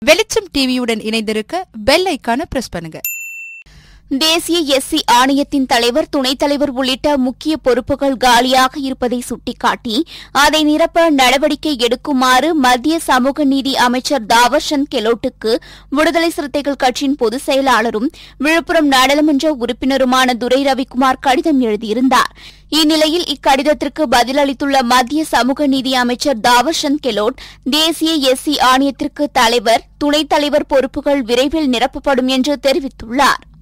வெளிச்சம் டிவியுடன் இணைந்திருக்க பெல் ஐக்கான பிரஸ் பண்ணுங்க தேசிய எஸ்சி ஆணையத்தின் தலைவர் துணைத் தலைவர் உள்ளிட்ட முக்கிய பொறுப்புகள் காலியாக இருப்பதை சுட்டிக்காட்டி அதை நிரப்ப நடவடிக்கை எடுக்குமாறு மத்திய சமூக நீதி அமைச்சர் தாவர்சந்த் கெலோட்டுக்கு விடுதலை சிறுத்தைகள் கட்சியின் பொதுச் செயலாளரும் விழுப்புரம் நாடாளுமன்ற உறுப்பினருமான துரை ரவிக்குமார் கடிதம் எழுதியிருந்தார் இந்நிலையில் இக்கடிதத்திற்கு பதிலளித்துள்ள மத்திய சமூக நீதி அமைச்சர் தாவர்சந்த் கெலோட் தேசிய எஸ்சி ஆணையத்திற்கு தலைவர் துணைத் தலைவர் பொறுப்புகள் விரைவில் நிரப்பப்படும் என்று தெரிவித்துள்ளார்